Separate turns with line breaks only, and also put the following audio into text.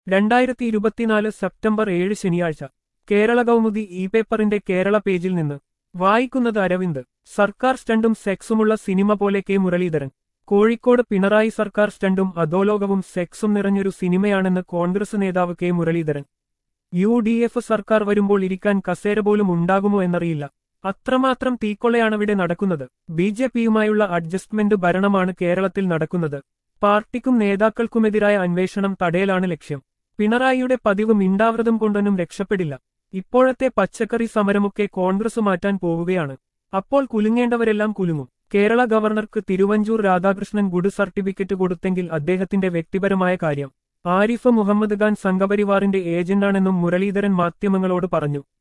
രണ്ടായിരത്തി ഇരുപത്തിനാല് സെപ്റ്റംബർ ഏഴ് ശനിയാഴ്ച കേരള കൗമുദി ഇ പേപ്പറിന്റെ കേരള പേജിൽ നിന്ന് വായിക്കുന്നത് അരവിന്ദ് സർക്കാർ സ്റ്റണ്ടും സെക്സുമുള്ള സിനിമ പോലെ കെ മുരളീധരൻ കോഴിക്കോട് പിണറായി സർക്കാർ സ്റ്റണ്ടും അധോലോകവും സെക്സും നിറഞ്ഞൊരു സിനിമയാണെന്ന് കോൺഗ്രസ് നേതാവ് K Muraleedharan U D F സർക്കാർ വരുമ്പോൾ ഇരിക്കാൻ കസേര പോലും ഉണ്ടാകുമോ എന്നറിയില്ല അത്രമാത്രം തീക്കൊള്ളയാണവിടെ നടക്കുന്നത് ബി ജെ പിയുമായുള്ള അഡ്ജസ്റ്റ്മെന്റ് ഭരണമാണ് കേരളത്തിൽ നടക്കുന്നത് പാർട്ടിക്കും നേതാക്കൾക്കുമെതിരായ അന്വേഷണം തടയലാണ് ലക്ഷ്യം പിണറായിയുടെ പതിവ് മിണ്ടാവ്രതം കൊണ്ടൊന്നും രക്ഷപ്പെടില്ല ഇപ്പോഴത്തെ പച്ചക്കറി സമരമൊക്കെ കോൺഗ്രസ് മാറ്റാൻ പോവുകയാണ് അപ്പോൾ കുലുങ്ങേണ്ടവരെല്ലാം കുലുങ്ങും കേരള ഗവർണർക്ക് തിരുവഞ്ചൂർ രാധാകൃഷ്ണൻ ഗുഡ് സർട്ടിഫിക്കറ്റ് കൊടുത്തെങ്കിൽ അദ്ദേഹത്തിന്റെ വ്യക്തിപരമായ കാര്യം ആരിഫ് മുഹമ്മദ് ഖാൻ സംഘപരിവാറിന്റെ ഏജന്റാണെന്നും മുരളീധരൻ മാധ്യമങ്ങളോട് പറഞ്ഞു